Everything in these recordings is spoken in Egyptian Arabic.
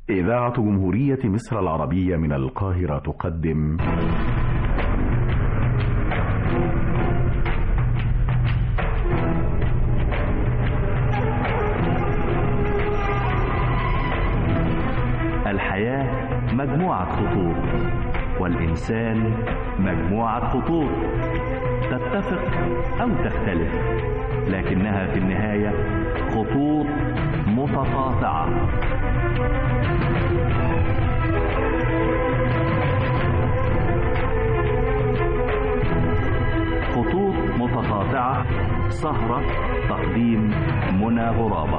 إذاعة جمهورية مصر العربية من القاهرة تقدم الحياة مجموعة خطوط والإنسان مجموعة خطوط تتفق أو تختلف لكنها في النهاية خطوط متقاطعة خطوط متقاطعة سهرة تقديم منى غرابة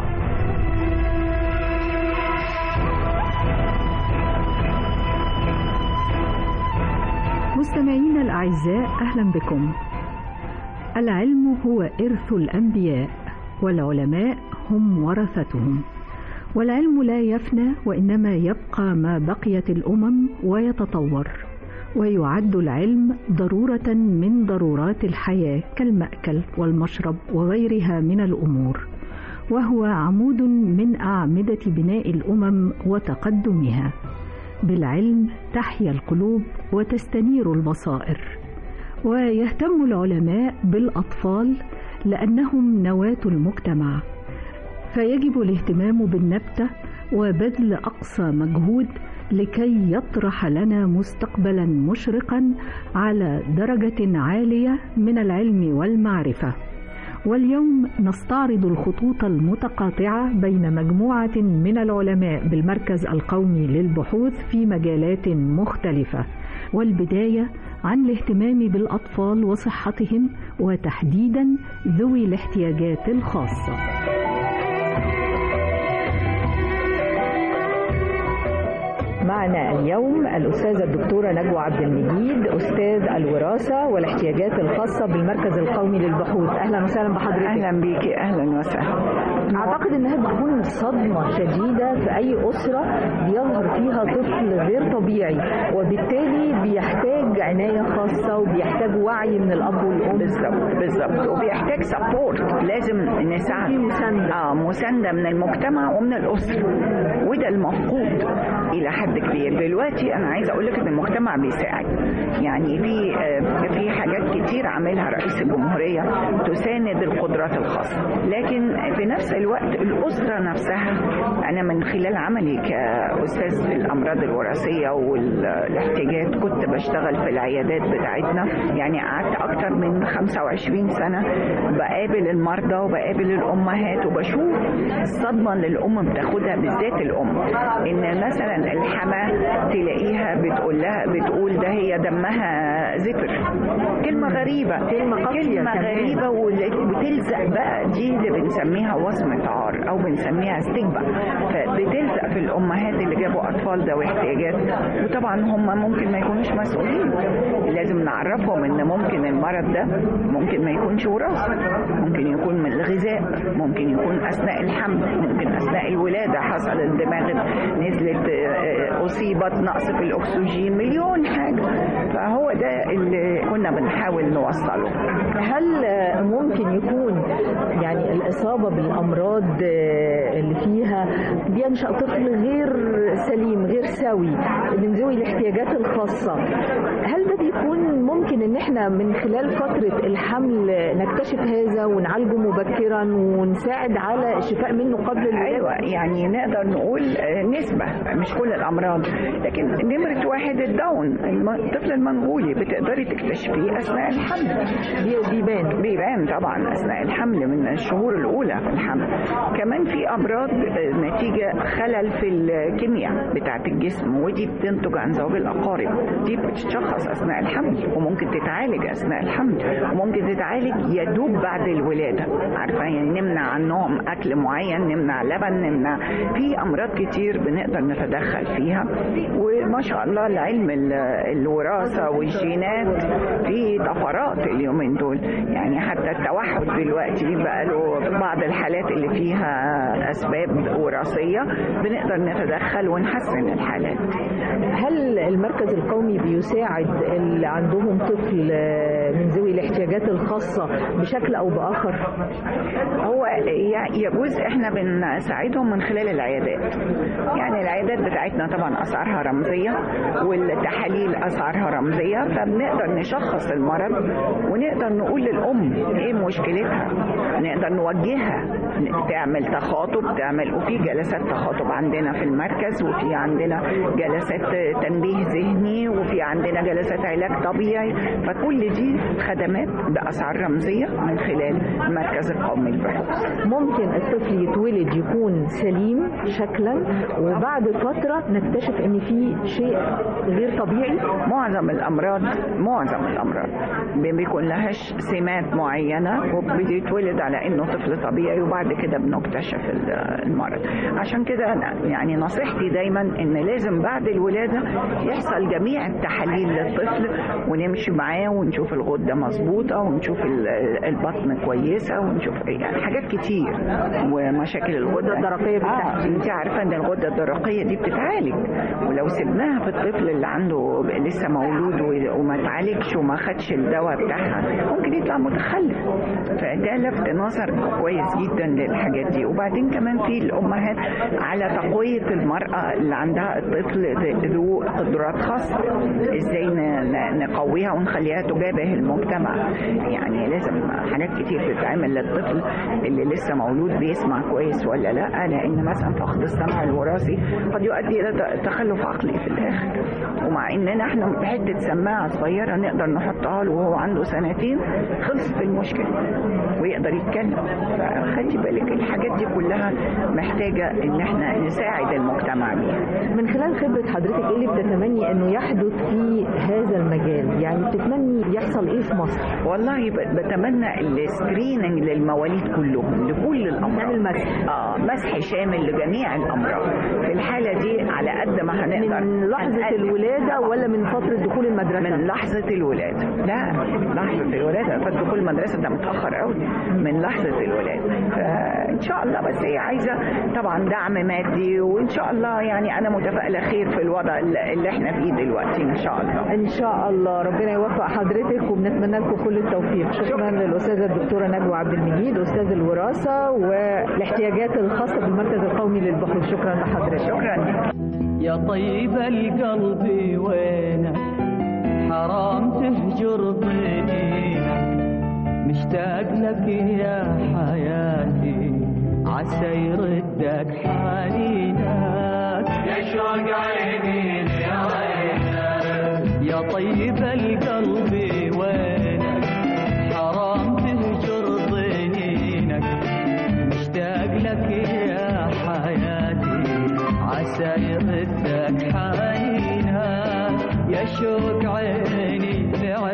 مستمعينا الأعزاء أهلا بكم العلم هو إرث الأنبياء والعلماء هم ورثتهم والعلم لا يفنى وإنما يبقى ما بقيت الأمم ويتطور ويعد العلم ضرورة من ضرورات الحياة كالمأكل والمشرب وغيرها من الأمور وهو عمود من أعمدة بناء الأمم وتقدمها بالعلم تحيا القلوب وتستنير البصائر ويهتم العلماء بالاطفال لانهم نواه المجتمع فيجب الاهتمام بالنبته وبذل اقصى مجهود لكي يطرح لنا مستقبلا مشرقا على درجه عاليه من العلم والمعرفه واليوم نستعرض الخطوط المتقاطعة بين مجموعة من العلماء بالمركز القومي للبحوث في مجالات مختلفة والبداية عن الاهتمام بالأطفال وصحتهم وتحديدا ذوي الاحتياجات الخاصة معنا اليوم الأستاذة الدكتورة نجوى عبد المجيد أستاذ الوراثة والاحتياجات الخاصة بالمركز القومي للبحوث أهلا وسهلا بحضرتك اهلا بيكي اهلا وسهلا أعتقد إنها بتكون صدمة شديدة في أي أسرة بيظهر فيها طفل غير طبيعي وبالتالي بيحتاج عناية خاصة وبيحتاج وعي من الأب والأم بالظبط بالظبط وبيحتاج سبورت لازم نساعد في مساندة. اه مسانده من المجتمع ومن الاسره وده المفقود الى حد كبير دلوقتي انا عايزه اقول لك ان المجتمع بيساعد يعني في آه، في حاجات كتير عاملها رئيس الجمهوريه تساند القدرات الخاصه لكن في نفس الوقت الاسره نفسها انا من خلال عملي كاستاذ في الامراض الوراثيه والاحتياجات كنت بشتغل في العيادات بتاعتنا يعني قعدت اكتر من 25 سنه بقابل المرضى وبقابل الامهات وبشوف الصدمه اللي الام بتاخدها بالذات الام ان مثلا الحما تلاقيها بتقول لها بتقول ده هي دمها زفر كلمه غريبه كلمة قاسية كلمه كمان. غريبه وبتلزق بقى دي اللي بنسميها وصمه عار او بنسميها ستيجما فبتلزق في الامهات اللي جابوا اطفال ذوي احتياجات وطبعا هم ممكن ما يكونوش مسؤولين لازم نعرفهم ان ممكن المرض ده ممكن ما يكونش وراثه ممكن يكون من الغذاء ممكن يكون اثناء الحمل ممكن اثناء الولاده حصل الدماغ نزلت آه، آه، اصيبت نقص في الاكسجين مليون حاجه فهو ده اللي كنا بنحاول نوصله هل آه، ممكن يكون يعني الإصابة بالأمراض آه، اللي فيها بينشأ طفل غير سليم غير سوي من ذوي الاحتياجات الخاصة هل ده بيكون ممكن إن إحنا من خلال فترة الحمل نكتشف هذا ونعالجه مبكرا ونساعد على الشفاء منه قبل الولادة؟ ايوه يعني نقدر نقول آه، نسبه مش كل الامراض لكن نمره واحد الداون الم- الطفل المنغولي بتقدري تكتشفيه اثناء الحمل بي- بيبان بيبان طبعا اثناء الحمل من الشهور الاولى في الحمل كمان في امراض آه، نتيجه خلل في الكيمياء بتاعه الجسم ودي بتنتج عن زواج الاقارب دي بتتشخص اثناء الحمل وممكن تتعالج اثناء الحمل وممكن تتعالج يدوب بعد الولاده عارفه يعني نمنع عنهم اكل معين نمنع لبن نمنع في امراض كتير بنقدر نتدخل فيها وما شاء الله العلم ال- الوراثه والجينات في طفرات اليومين دول يعني حتى التوحد دلوقتي بقى له بعض الحالات اللي فيها اسباب وراثيه بنقدر نتدخل ونحسن الحاله الولاده هل المركز القومي بيساعد اللي عندهم طفل من ذوي الاحتياجات الخاصة بشكل أو بآخر؟ هو يجوز احنا بنساعدهم من خلال العيادات يعني العيادات بتاعتنا طبعا اسعارها رمزيه والتحاليل اسعارها رمزيه فبنقدر نشخص المرض ونقدر نقول للام ايه مشكلتها نقدر نوجهها تعمل تخاطب تعمل وفي جلسات تخاطب عندنا في المركز وفي عندنا جلسات تنبيه ذهني وفي عندنا جلسات علاج طبيعي فكل دي خدمات باسعار رمزيه من خلال المركز القومي للبحوث ممكن الطفل يتولد يكون سليم شكلا وبعد فترة نكتشف ان في شيء غير طبيعي معظم الامراض معظم الامراض بيكون لهاش سمات معينة وبيتولد على انه طفل طبيعي وبعد كده بنكتشف المرض عشان كده يعني نصيحتي دايما ان لازم بعد الولادة يحصل جميع التحاليل للطفل ونمشي معاه ونشوف الغدة مظبوطة ونشوف البطن كويسة ونشوف يعني حاجات كتير ومشاكل الغدة الدرقية آه انت عارفة ان الغدة الدرقية دي بتتعالج ولو سبناها في الطفل اللي عنده لسه مولود وما اتعالجش وما خدش الدواء بتاعها ممكن يطلع متخلف فده لفت نظر كويس جدا للحاجات دي وبعدين كمان في الامهات على تقوية المرأة اللي عندها الطفل ذو قدرات خاصة ازاي نقويها ونخليها تجابه المجتمع يعني لازم حاجات كتير تتعمل للطفل اللي لسه مولود بيسمع كويس ولا لا لان مثلا فقد السمع الوراثي قد يؤدي الى تخلف عقلي في الاخر ومع اننا احنا بحته سماعه صغيره نقدر نحطها له وهو عنده سنتين خلصت المشكله ويقدر يتكلم فخلي بالك الحاجات دي كلها محتاجه ان احنا نساعد المجتمع بيها من خلال خبره حضرتك ايه اللي بتتمني انه يحدث في هذا المجال يعني بتتمني يحصل ايه في مصر والله بتمنى السكريننج للمواليد كلهم لكل الامراض يعني المسح اه مسح شامل لجميع الامراض في الحاله دي على قد ما هنقدر من لحظه الولاده ولا من فتره دخول المدرسه من لحظه الولاده لا لحظه الولاده فدخول المدرسه ده متاخر قوي من لحظه الولاده فان شاء الله بس هي عايزه طبعا دعم مادي وان شاء الله يعني انا متفائله خير في الوضع اللي احنا فيه دلوقتي ان شاء الله ان شاء الله ربنا يوفق حضرتك وبنتمنى لكم كل التوفيق شكرا للاستاذه الدكتوره نجوى عبد المجيد استاذ الوراثه والاحتياجات الخاصه بالمركز القومي للبحوث شكرا لحضرتك شكرا يا طيب القلب وينك حرام تهجر ضنينك مشتاق لك يا حياتي عسى يردك حنينك يا شوق عيني يا عينك يا طيب القلب وينك حرام تهجر ضنينك مشتاق لك يا حياتي عسى يردك حنينك يا شوق عيني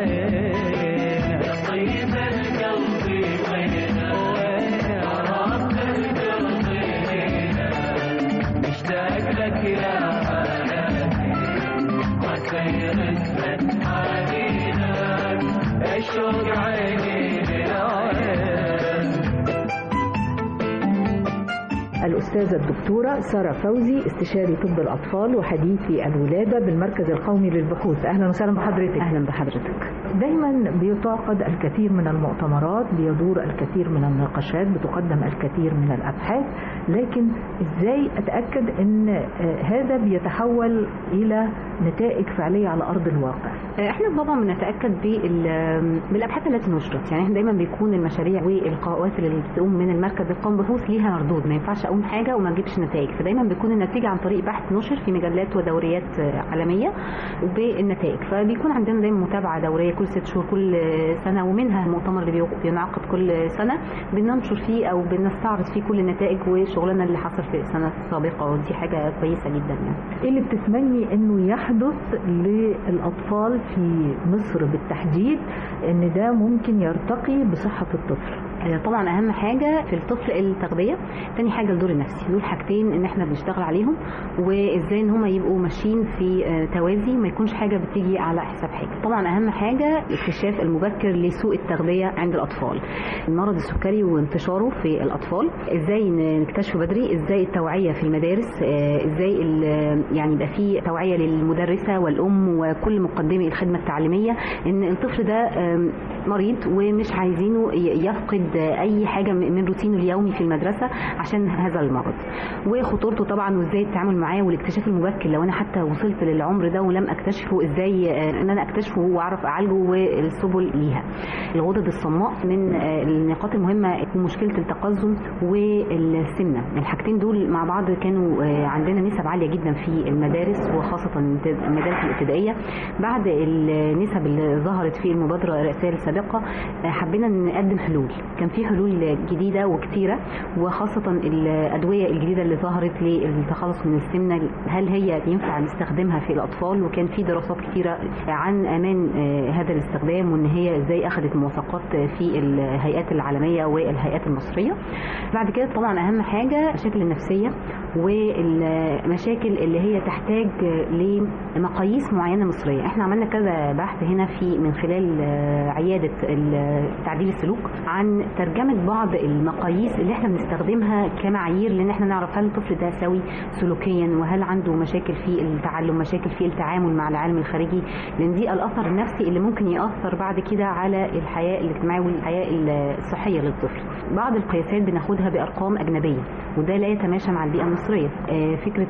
لعينك يا طيب القلب وينك حرام تهجر ضنينك مشتاق لك يا حياتي عسى يردك حنينك يا شوق عيني لعينك الأستاذة الدكتورة سارة فوزي استشاري طب الأطفال وحديثي الولادة بالمركز القومي للبحوث أهلا وسهلا بحضرتك أهلا بحضرتك دايما بيتعقد الكثير من المؤتمرات بيدور الكثير من النقاشات بتقدم الكثير من الأبحاث لكن إزاي أتأكد أن هذا بيتحول إلى نتائج فعلية على أرض الواقع احنا طبعا بنتاكد بالابحاث التي نشرت يعني احنا دايما بيكون المشاريع والقاءات اللي بتقوم من المركز القومي بالبحوث ليها مردود ما ينفعش اقوم حاجه وما اجيبش نتائج فدايما بيكون النتيجه عن طريق بحث نشر في مجلات ودوريات عالميه بالنتائج فبيكون عندنا دايما متابعه دوريه كل ست شهور كل سنه ومنها المؤتمر اللي بينعقد كل سنه بننشر فيه او بنستعرض فيه كل النتائج وشغلنا اللي حصل في السنه السابقه ودي حاجه كويسه جدا يعني ايه اللي بتتمني انه يحدث للاطفال في مصر بالتحديد ان ده ممكن يرتقي بصحه الطفل طبعا اهم حاجه في الطفل التغذيه تاني حاجه الدور النفسي دول حاجتين ان احنا بنشتغل عليهم وازاي ان هم يبقوا ماشيين في توازي ما يكونش حاجه بتيجي على حساب حاجه طبعا اهم حاجه الاكتشاف المبكر لسوء التغذيه عند الاطفال المرض السكري وانتشاره في الاطفال ازاي نكتشفه بدري ازاي التوعيه في المدارس ازاي يعني يبقى في توعيه للمدرسه والام وكل مقدمي الخدمه التعليميه ان الطفل ده مريض ومش عايزينه يفقد اي حاجه من روتينه اليومي في المدرسه عشان هذا المرض وخطورته طبعا وازاي التعامل معاه والاكتشاف المبكر لو انا حتى وصلت للعمر ده ولم اكتشفه ازاي ان انا اكتشفه واعرف اعالجه والسبل ليها الغدد الصماء من النقاط المهمه مشكله التقزم والسمنه الحاجتين دول مع بعض كانوا عندنا نسب عاليه جدا في المدارس وخاصه المدارس الابتدائيه بعد النسب اللي ظهرت في المبادره الرئاسيه السابقه حبينا نقدم حلول كان في حلول جديده وكثيره وخاصه الادويه الجديده اللي ظهرت للتخلص من السمنه هل هي ينفع نستخدمها في الاطفال وكان في دراسات كثيره عن امان هذا الاستخدام وان هي ازاي اخذت موافقات في الهيئات العالميه والهيئات المصريه بعد كده طبعا اهم حاجه المشاكل النفسيه والمشاكل اللي هي تحتاج لمقاييس معينه مصريه احنا عملنا كذا بحث هنا في من خلال عياده تعديل السلوك عن ترجمه بعض المقاييس اللي احنا بنستخدمها كمعايير لان احنا نعرف هل الطفل ده سوي سلوكيا وهل عنده مشاكل في التعلم مشاكل في التعامل مع العالم الخارجي لان دي الاثر النفسي اللي ممكن ياثر بعد كده على الحياه الاجتماعيه والحياه الصحيه للطفل بعض القياسات بناخدها بارقام اجنبيه وده لا يتماشى مع البيئه المصريه فكره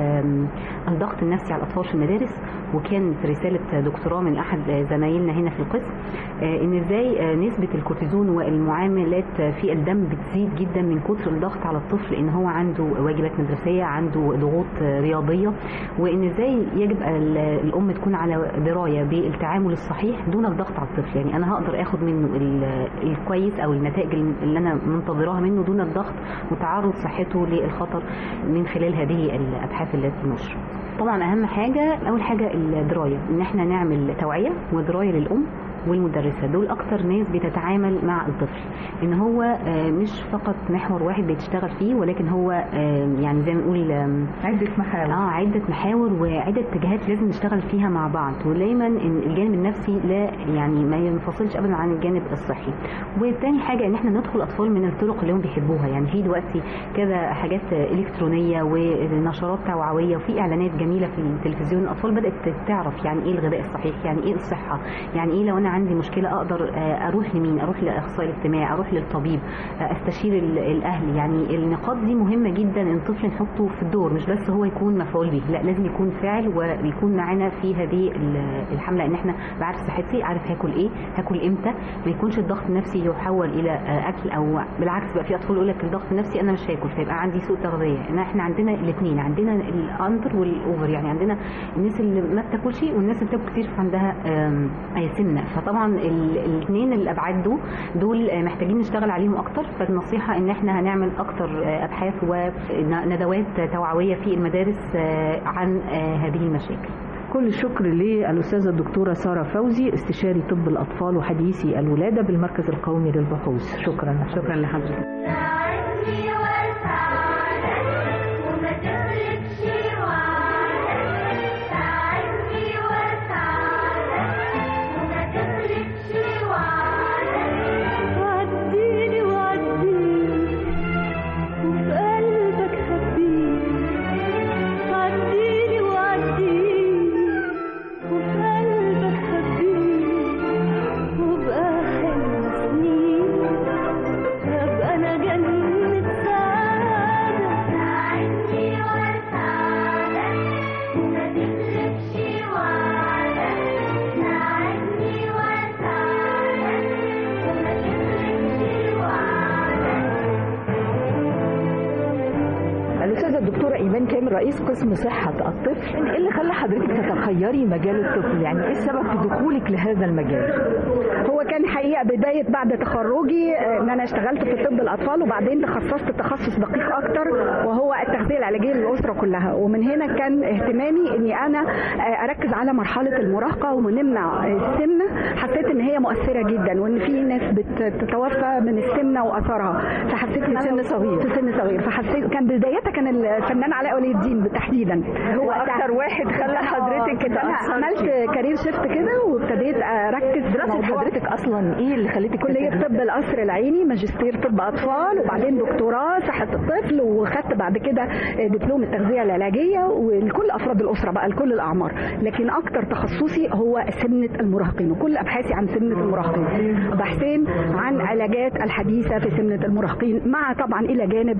الضغط النفسي على الاطفال في المدارس وكانت رساله دكتوراه من احد زمايلنا هنا في القسم ان ازاي نسبه الكورتيزون والمعاملات في الدم بتزيد جدا من كتر الضغط على الطفل ان هو عنده واجبات مدرسيه عنده ضغوط رياضيه وان ازاي يجب الام تكون على درايه بالتعامل الصحيح دون الضغط على الطفل يعني انا هقدر اخد منه الكويس او النتائج اللي انا منتظراها منه دون الضغط وتعرض صحته للخطر من خلال هذه الابحاث التي نشر طبعا اهم حاجه اول حاجه الدرايه ان احنا نعمل توعيه ودرايه للام والمدرسة دول أكتر ناس بتتعامل مع الطفل إن هو مش فقط محور واحد بتشتغل فيه ولكن هو يعني زي ما نقول عدة محاور اه عدة محاور وعدة اتجاهات لازم نشتغل فيها مع بعض ودايما إن الجانب النفسي لا يعني ما ينفصلش أبدا عن الجانب الصحي وتاني حاجة إن احنا ندخل أطفال من الطرق اللي هم بيحبوها يعني في دلوقتي كذا حاجات إلكترونية ونشرات توعوية وفي إعلانات جميلة في التلفزيون الأطفال بدأت تعرف يعني إيه الغذاء الصحيح يعني إيه الصحة يعني إيه لو أنا عندي مشكله اقدر اروح لمين اروح لاخصائي الاجتماعي اروح للطبيب استشير الاهل يعني النقاط دي مهمه جدا ان الطفل نحطه في الدور مش بس هو يكون مفعول به لا لازم يكون فاعل ويكون معانا في هذه الحمله ان احنا بعرف صحتي عارف هاكل ايه هاكل امتى ما يكونش الضغط النفسي يحول الى اكل او بالعكس بقى في اطفال يقول لك الضغط النفسي انا مش هاكل فيبقى عندي سوء تغذيه ان احنا عندنا الاثنين عندنا الاندر والاوفر يعني عندنا الناس اللي ما بتاكلش والناس اللي بتاكل كتير فعندها سمنه فطبعا الاثنين الابعاد دول دول محتاجين نشتغل عليهم اكتر فالنصيحه ان احنا هنعمل اكتر ابحاث وندوات توعويه في المدارس عن هذه المشاكل كل الشكر للأستاذة الدكتورة سارة فوزي استشاري طب الأطفال وحديثي الولادة بالمركز القومي للبحوث شكرا شكرا لحضرتك رئيس قسم صحة الطفل ايه اللي خلى حضرتك تتخيري مجال الطفل يعني ايه السبب في دخولك لهذا المجال هو كان حقيقة بداية بعد تخرجي ان انا اشتغلت في طب الاطفال وبعدين تخصصت تخصص دقيق اكتر وهو هو التغذيه العلاجيه للاسره كلها ومن هنا كان اهتمامي اني انا آه، اركز على مرحله المراهقه ونمنع السمنه حسيت ان هي مؤثره جدا وان في ناس بتتوفى من السمنه واثرها فحسيت ان في سن صغير. في سن صغير فحسيت كان بدايتها كان الفنان علاء ولي الدين تحديدا هو اكتر واحد خلى حضرتك كده انا عملت كارير شيفت كده وابتديت اركز في دراسه موضوع حضرتك اصلا ايه اللي خليتك كلية تتجهي؟ طب القصر العيني ماجستير طب أطفال وبعدين دكتوراه صحة الطفل وخدت بعد كده دبلوم التغذية العلاجية ولكل أفراد الأسرة بقى لكل الأعمار لكن أكتر تخصصي هو سمنة المراهقين وكل أبحاثي عن سمنة المراهقين بحثين عن علاجات الحديثة في سمنة المراهقين مع طبعا إلى جانب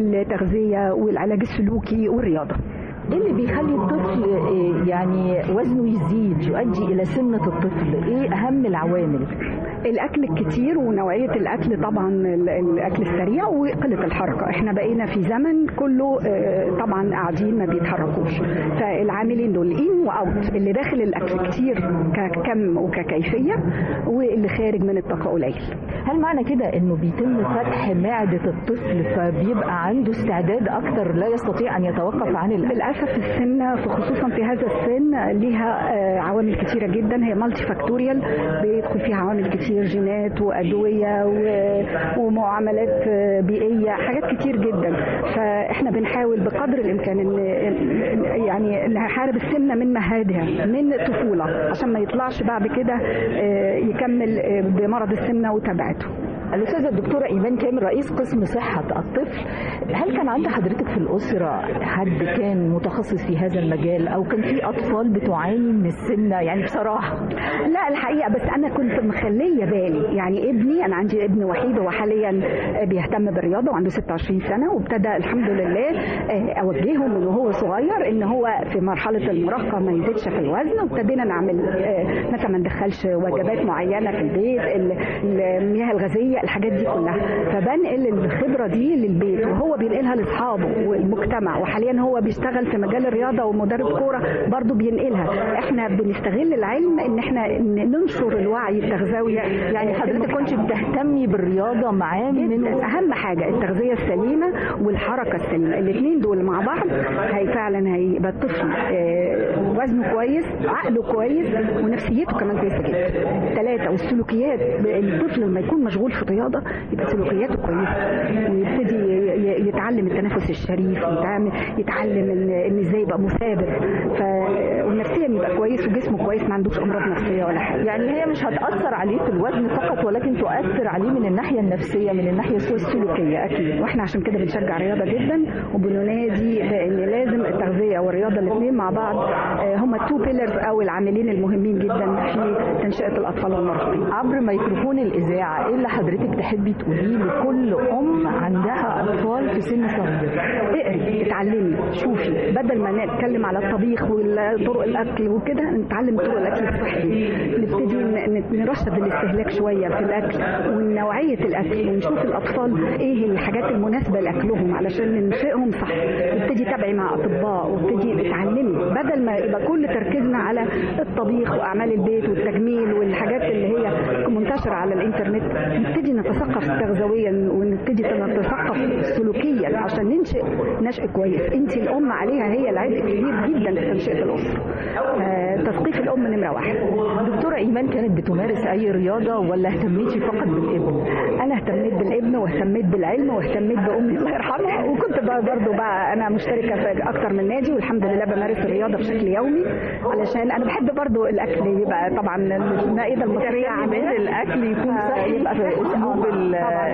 التغذية والعلاج السلوكي والرياضة ايه اللي بيخلي الطفل إيه، يعني وزنه يزيد يؤدي الى سمنه الطفل ايه اهم العوامل الاكل الكتير ونوعيه الاكل طبعا ال- الاكل السريع وقله الحركه احنا بقينا في زمن كله آه، طبعا قاعدين ما بيتحركوش فالعاملين دول ان واوت اللي داخل الاكل كتير ككم وككيفيه واللي خارج من الطاقه قليل هل معنى كده انه بيتم فتح معده الطفل فبيبقى عنده استعداد اكتر لا يستطيع ان يتوقف عن الاكل للاسف السن خصوصا في هذا السن ليها آه، عوامل كتيره جدا هي مالتي فاكتوريال بيدخل فيها عوامل كتير جينات وادويه و- ومعاملات آه، بيئيه حاجات كتير جدا فاحنا بنحاول بقدر الامكان ان إن- يعني نحارب السمنه من مهادها من الطفوله عشان ما يطلعش بعد كده آه، يكمل آه، بمرض السمنه وتبعته الاستاذه الدكتوره ايمان كامل رئيس قسم صحه الطفل هل كان عند حضرتك في الاسره حد كان متخصص في هذا المجال او كان في اطفال بتعاني من السمنه يعني بصراحه لا الحقيقه بس انا كنت مخليه بالي يعني ابني انا عندي ابن وحيد هو حاليا بيهتم بالرياضه وعنده 26 سنه وابتدى الحمد لله آه، اوجهه من وهو صغير ان هو في مرحله المراهقه ما يزيدش في الوزن وابتدينا نعمل آه، مثلا ما ندخلش وجبات معينه في البيت ال- المياه الغازيه الحاجات دي كلها فبنقل الخبره دي للبيت وهو بينقلها لاصحابه والمجتمع وحاليا هو بيشتغل في مجال الرياضه ومدرب كوره برضه بينقلها احنا بنستغل العلم ان احنا ننشر الوعي التغذوي يعني حضرتك كنت بتهتمي بالرياضه معاه من جدا اهم حاجه التغذيه السليمه والحركه السليمه الاثنين دول مع بعض هي فعلا هيبقى الطفل آه، وزنه كويس عقله كويس ونفسيته كمان كويسه جدا ثلاثه والسلوكيات الطفل لما يكون مشغول في الرياضه يبقى سلوكياته كويسه ويبتدي ي- ي- يتعلم التنفس الشريف يتعلم يتعلم ان إن ازاي يبقى مثابر ف ونفسيا يبقى كويس وجسمه كويس ما عندوش امراض نفسيه ولا حاجه يعني هي مش هتاثر عليه في الوزن فقط ولكن تؤثر عليه من الناحيه النفسيه من الناحيه السلوكيه السلوكيه اكيد واحنا عشان كده بنشجع الرياضه جدا وبننادي بان لازم التغذيه والرياضه الاثنين مع بعض آه، هم التو بيلرز او العاملين المهمين جدا في تنشئه الاطفال والمراهقين عبر ميكروفون الاذاعه ايه اللي حضرتك تحبي تقوليه لكل ام عندها اطفال في سن صغير اقري اتعلمي شوفي بدل ما نتكلم على الطبيخ وطرق الاكل وكده نتعلم طرق الاكل الصحي نبتدي ن- ن- نرشد الاستهلاك شويه في الاكل ونوعيه الاكل ونشوف الاطفال ايه الحاجات المناسبه لاكلهم علشان ننشئهم صح نبتدي تابعي مع اطباء وابتدي اتعلمي بدل ما يبقى كل تركيزنا على الطبيخ واعمال البيت والتجميل والحاجات اللي هي منتشره على الانترنت نبتدي نتثقف تغذويا ونبتدي نتثقف سلوكيا عشان ننشئ نشء كويس انت الام عليها هي العبء كبير جدا في تنشئه الاسره آه، تثقيف الام نمره واحد دكتوره ايمان كانت بتمارس اي رياضه ولا اهتميتي فقط بالابن انا اهتميت بالابن واهتميت بالعلم واهتميت بامي الله يرحمها وكنت بقى برضه بقى انا مشتركه في اكتر من نادي والحمد لله بمارس الرياضه بشكل يومي علشان انا بحب برضه الاكل يبقى طبعا المائده المصريه عندنا الاكل يكون صحي يبقى في اسلوب ال-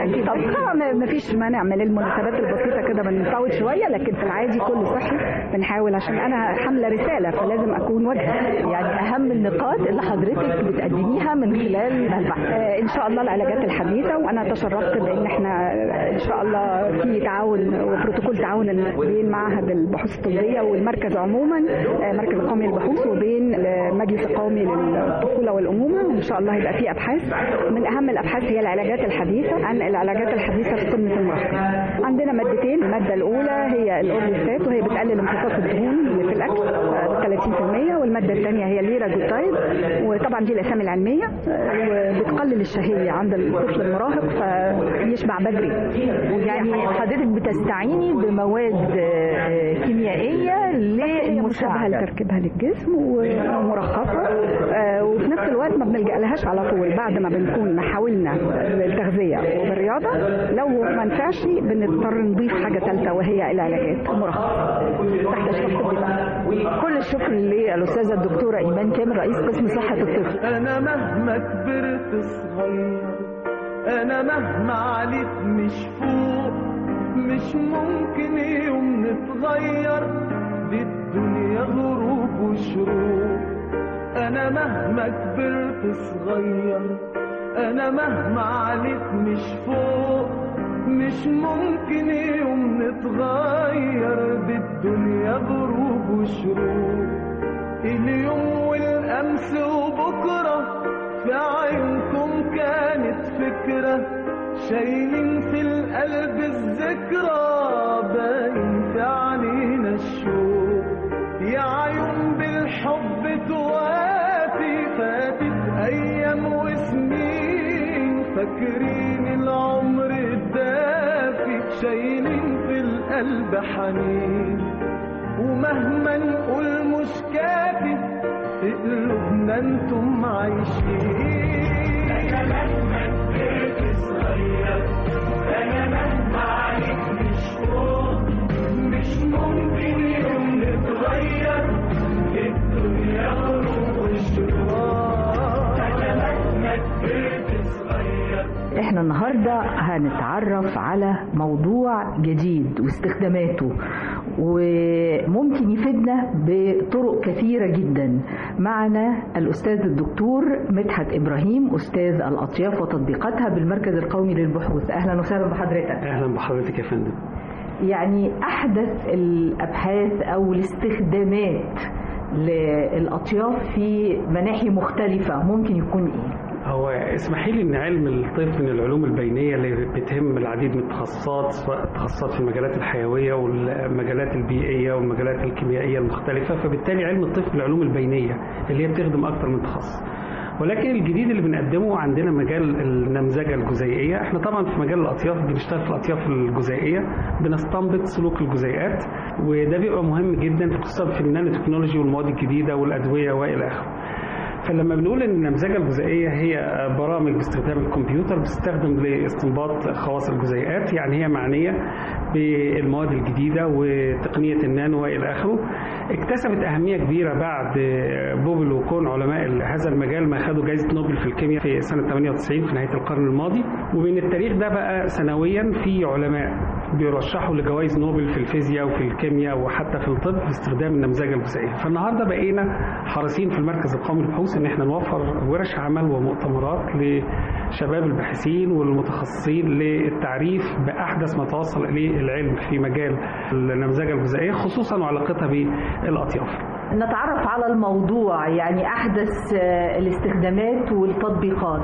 الطبخ ما فيش مانع من المناسبات البسيطه كده بنطول شويه لكن في العادي كله صحي بنحاول عشان انا حامله رساله فلازم اكون وجهه يعني اهم النقاط اللي حضرتك بتقدميها من خلال البحث آه، ان شاء الله العلاجات الحديثه وانا تشرفت بان احنا آه، ان شاء الله في تعاون وبروتوكول تعاون بين معهد البحوث الطبيه والمركز عموما آه، مركز القومي للبحوث وبين المجلس القومي للطفوله والامومه وان شاء الله هيبقى في ابحاث من اهم الابحاث هي العلاجات الحديثه عن العلاجات الحديثه في سمنه المراهقين عندنا مادتين الماده الاولى هي الاورليستات وهي بتقلل امتصاص الدهون اللي في الاكل 30% والماده الثانيه هي ليراجوتايد وطبعا دي الاسامي العلميه آه، وبتقلل الشهيه عند الطفل المراهق فيشبع بدري يعني حضرتك بتستعيني بمواد آه، كيميائيه هي مشابهه للمساعده لتركيبها للجسم ومرخصه آه، وفي نفس الوقت ما بنلجا لهاش على طول بعد ما بنكون حاولنا بالتغذيه وبالرياضه لو ما نفعش بنضطر نضيف حاجه ثالثه وهي العلاجات المرخصه تحت اشراف طبي بقى كل الشكر للاستاذه الدكتوره ايمان كامل رئيس قسم صحه الطفل انا مهما كبرت صغير انا مهما عليت مش فوق مش ممكن يوم نتغير دي الدنيا غروب وشروق انا مهما كبرت صغير انا مهما عليت مش فوق مش ممكن يوم نتغير دي الدنيا غروب وشروق اليوم والامس وبكره في عينكم كانت فكره شايلين في القلب الذكرى باين في عينينا الشوق يا عيون بالحب توافي فاتت ايام وسنين فاكرين العمر الدافي شايلين في القلب حنين ومهما نقول مش كافي في قلوبنا انتم عايشين انا مهما كبرت صغير انا مهما عليك مش فوق مش ممكن يوم نتغير الدنيا غروب والشروق انا مهما كبرت صغير احنا النهارده هنتعرف على موضوع جديد واستخداماته وممكن يفيدنا بطرق كثيرة جدا معنا الأستاذ الدكتور مدحت إبراهيم أستاذ الأطياف وتطبيقاتها بالمركز القومي للبحوث أهلا وسهلا بحضرتك اهلا بحضرتك يا فندم يعني أحدث الأبحاث أو الاستخدامات للأطياف في مناحي مختلفة ممكن يكون إيه؟ هو اسمحي لي ان علم الطب من العلوم البينيه اللي بتهم العديد من التخصصات سواء التخصصات في المجالات الحيويه والمجالات البيئيه والمجالات الكيميائيه المختلفه فبالتالي علم الطب من العلوم البينيه اللي هي بتخدم اكثر من تخصص ولكن الجديد اللي بنقدمه عندنا مجال النمذجه الجزيئيه احنا طبعا في مجال الاطياف بنشتغل في الاطياف الجزيئيه بنستنبط سلوك الجزيئات وده بيبقى مهم جدا خصوصا في النانو تكنولوجي والمواد الجديده والادويه والى اخره فلما بنقول ان النمذجه الجزيئيه هي برامج باستخدام الكمبيوتر بتستخدم لاستنباط خواص الجزيئات يعني هي معنيه بالمواد الجديده وتقنيه النانو والى اخره اكتسبت اهميه كبيره بعد بوبل وكون علماء هذا المجال ما خدوا جائزه نوبل في الكيمياء في سنه 98 في نهايه القرن الماضي ومن التاريخ ده بقى سنويا في علماء بيرشحوا لجوائز نوبل في الفيزياء وفي الكيمياء وحتى في الطب باستخدام النمذجه الجزيئيه فالنهارده بقينا حريصين في المركز القومي للبحوث ان احنا نوفر ورش عمل ومؤتمرات لشباب الباحثين والمتخصصين للتعريف باحدث ما توصل اليه العلم في مجال النمذجه الجزيئيه خصوصا وعلاقتها بالاطياف نتعرف على الموضوع يعني أحدث آه، الاستخدامات والتطبيقات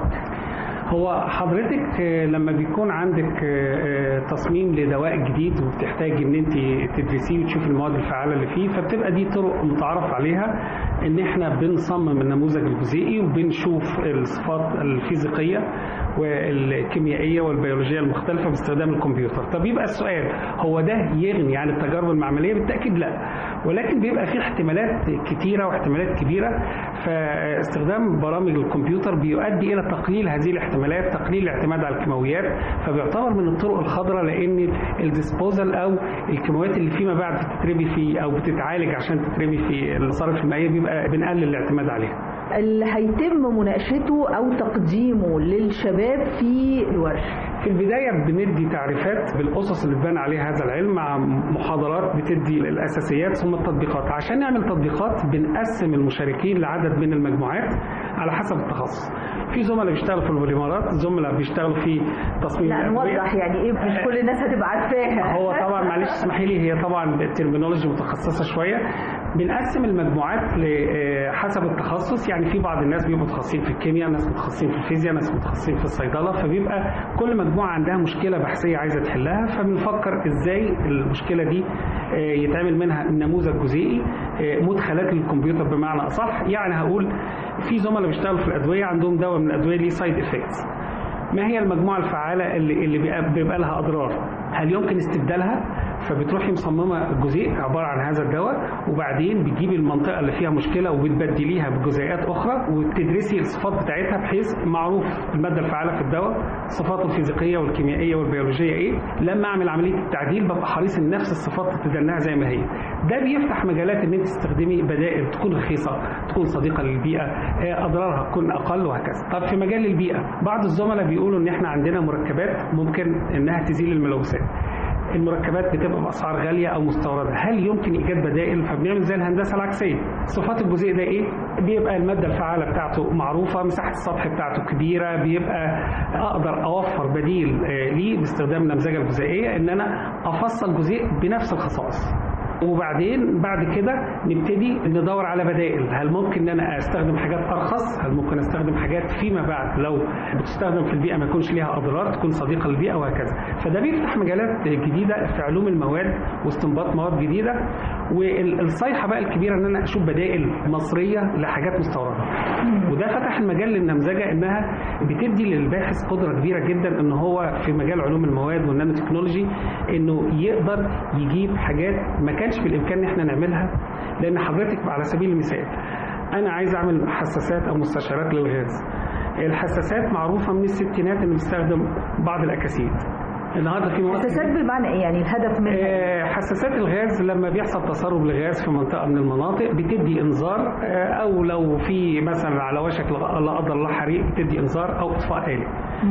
هو حضرتك آه، لما بيكون عندك آه، آه، تصميم لدواء جديد وبتحتاج ان انت تدرسيه وتشوفي المواد الفعاله اللي فيه فبتبقى دي طرق متعارف عليها ان احنا بنصمم النموذج الجزيئي وبنشوف الصفات الفيزيقيه والكيميائيه والبيولوجيه المختلفه باستخدام الكمبيوتر طب يبقى السؤال هو ده يغني عن التجارب المعمليه بالتاكيد لا ولكن بيبقى فيه احتمالات كتيره واحتمالات كبيره فاستخدام برامج الكمبيوتر بيؤدي الى تقليل هذه الاحتمالات تقليل الاعتماد على الكيماويات فبيعتبر من الطرق الخضراء لان الديسبوزال او الكيماويات اللي فيما بعد بتترمي في او بتتعالج عشان تترمي في المصارف المائيه بيبقى بنقلل الاعتماد عليها اللي هيتم مناقشته أو تقديمه للشباب في الورش في البداية بندي تعريفات بالأسس اللي اتبنى عليها هذا العلم مع محاضرات بتدي الأساسيات ثم التطبيقات عشان نعمل تطبيقات بنقسم المشاركين لعدد من المجموعات على حسب التخصص في زملاء بيشتغلوا في البوليمرات زملاء بيشتغلوا في تصميم لا الأدوية. نوضح يعني إيه مش كل الناس هتبقى عارفاها هو طبعا معلش اسمحي لي هي طبعا الترمينولوجي متخصصه شويه بنقسم المجموعات ل- حسب التخصص يعني في بعض الناس بيبقوا متخصصين في الكيمياء ناس متخصصين في الفيزياء ناس متخصصين في الصيدله فبيبقى كل مجموعه عندها مشكله بحثيه عايزه تحلها فبنفكر ازاي المشكله دي آه، يتعمل منها نموذج جزيئي آه، مدخلات للكمبيوتر بمعنى اصح يعني هقول في زملاء بيشتغلوا في الادويه عندهم دواء من الادويه ليه سايد افكتس ما هي المجموعه الفعاله اللي اللي بيبقى- بيبقى لها اضرار هل يمكن استبدالها فبتروحي مصممه جزيء عباره عن هذا الدواء وبعدين بتجيبي المنطقه اللي فيها مشكله وبتبدليها بجزيئات اخرى وتدرسي الصفات بتاعتها بحيث معروف الماده الفعاله في الدواء صفاته الفيزيقيه والكيميائيه والبيولوجيه ايه لما اعمل عمليه التعديل ببقى حريص ان نفس الصفات تتدناها زي ما هي ده بيفتح مجالات ان انت تستخدمي بدائل تكون رخيصه تكون صديقه للبيئه آه، اضرارها تكون اقل وهكذا طب في مجال البيئه بعض الزملاء بيقولوا ان احنا عندنا مركبات ممكن انها تزيل الملوثات المركبات بتبقى باسعار غاليه او مستورده هل يمكن ايجاد بدائل فبنعمل زي الهندسه العكسيه صفات الجزيء ده ايه بيبقى الماده الفعاله بتاعته معروفه مساحه السطح بتاعته كبيره بيبقى اقدر اوفر بديل آه، ليه باستخدام النمذجه الجزيئيه ان انا افصل جزيء بنفس الخصائص وبعدين بعد كده نبتدي ندور على بدائل هل ممكن ان انا استخدم حاجات ارخص هل ممكن استخدم حاجات فيما بعد لو بتستخدم في البيئه ما يكونش ليها اضرار تكون صديقه للبيئه وهكذا فده بيفتح مجالات جديده في علوم المواد واستنباط مواد جديده والصيحه بقى الكبيره ان انا اشوف بدائل مصريه لحاجات مستورده وده فتح المجال للنمذجه انها بتدي للباحث قدره كبيره جدا ان هو في مجال علوم المواد والنانو تكنولوجي انه يقدر يجيب حاجات ما كانش في الامكان ان احنا نعملها لان حضرتك على سبيل المثال انا عايز اعمل حساسات او مستشعرات للغاز الحساسات معروفه من الستينات ان بيستخدم بعض الاكاسيد النهارده في مواد حساسات بالمعنى ايه يعني الهدف منها إيه؟ آه، حساسات الغاز لما بيحصل تسرب لغاز في منطقه من المناطق بتدي انذار آه، او لو في مثلا على وشك لا لا قدر الله حريق بتدي انذار او اطفاء آلي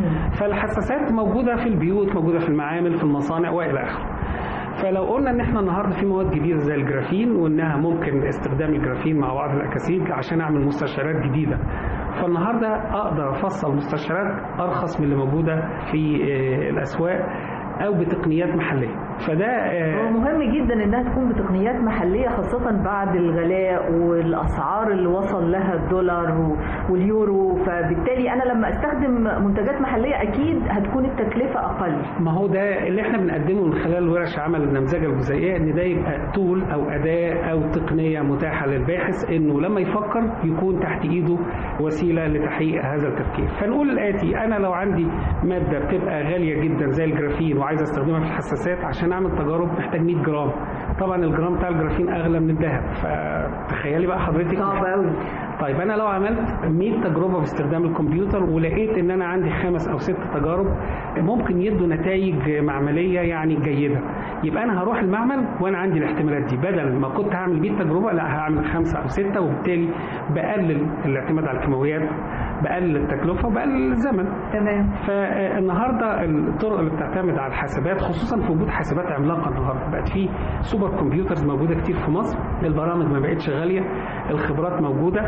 فالحساسات موجوده في البيوت موجوده في المعامل في المصانع والى اخره فلو قلنا ان احنا النهارده في مواد جديده زي الجرافين وانها ممكن استخدام الجرافين مع بعض الاكاسيد عشان اعمل مستشعرات جديده فالنهارده اقدر افصل مستشعرات ارخص من اللي موجوده في آه، الاسواق او بتقنيات محليه فده آه، هو مهم جدا انها تكون بتقنيات محليه خاصه بعد الغلاء والاسعار اللي وصل لها الدولار و- واليورو فبالتالي انا لما استخدم منتجات محليه اكيد هتكون التكلفه اقل ما هو ده اللي احنا بنقدمه من خلال ورش عمل النمذجه الجزيئيه ان ده يبقى تول او اداه او تقنيه متاحه للباحث انه لما يفكر يكون تحت ايده وسيله لتحقيق هذا التفكير فنقول الاتي انا لو عندي ماده بتبقى غاليه جدا زي الجرافين وعايز استخدمها في الحساسات عشان اعمل تجارب محتاج 100 جرام طبعا الجرام بتاع الجرافين اغلى من الذهب فتخيلي بقى حضرتك صعب قوي طيب انا لو عملت 100 تجربه باستخدام الكمبيوتر ولقيت ان انا عندي خمس او ست تجارب ممكن يدوا نتائج معمليه يعني جيده يبقى انا هروح المعمل وانا عندي الاحتمالات دي بدل ما كنت هعمل 100 تجربه لا هعمل خمسه او سته وبالتالي بقلل الاعتماد على الكيماويات بقلل التكلفه وبقلل الزمن تمام فالنهارده الطرق اللي بتعتمد على الحاسبات خصوصا في وجود حاسبات عملاقه النهارده بقت في سوبر كمبيوترز موجوده كتير في مصر البرامج ما بقتش غاليه الخبرات موجوده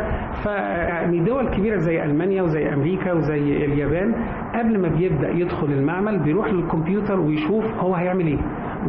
فيعني دول كبيره زي المانيا وزي امريكا وزي اليابان قبل ما بيبدا يدخل المعمل بيروح للكمبيوتر ويشوف هو هيعمل ايه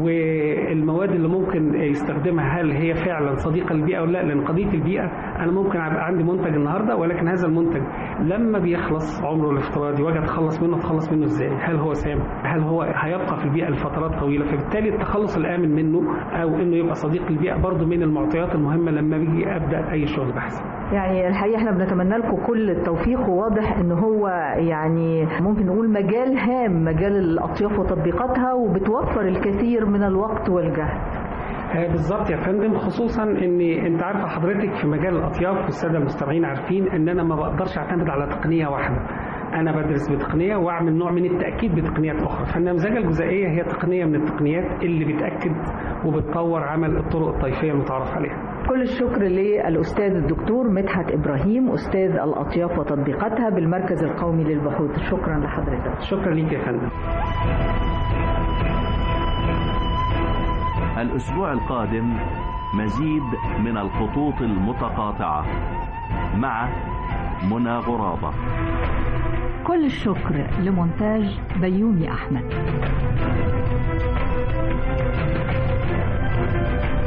والمواد اللي ممكن يستخدمها هل هي فعلا صديقه للبيئه ولا لا لان قضيه البيئه انا ممكن ابقى عندي منتج النهارده ولكن هذا المنتج لما بيخلص عمره الافتراضي واجي اتخلص منه اتخلص منه ازاي هل هو سام هل هو هيبقى في البيئه لفترات طويله فبالتالي التخلص الامن منه او انه يبقى صديق للبيئه برضه من المعطيات المهمه لما بيجي ابدا اي شغل بحثي يعني الحقيقه احنا بنتمنى لكم كل التوفيق وواضح ان هو يعني ممكن نقول مجال هام مجال الاطياف وتطبيقاتها وبتوفر الكثير من الوقت والجهد آه، بالظبط يا فندم خصوصا ان انت عارفه حضرتك في مجال الاطياف والساده المستمعين عارفين ان انا ما بقدرش اعتمد على تقنيه واحده انا بدرس بتقنيه واعمل نوع من التاكيد بتقنيات اخرى فالنمذجه الجزيئيه هي تقنيه من التقنيات اللي بتاكد وبتطور عمل الطرق الطيفيه المتعارف عليها كل الشكر للاستاذ الدكتور مدحت ابراهيم استاذ الاطياف وتطبيقاتها بالمركز القومي للبحوث شكرا لحضرتك شكرا ليك يا فندم الأسبوع القادم مزيد من الخطوط المتقاطعة مع منى غرابة كل الشكر لمونتاج بيومي أحمد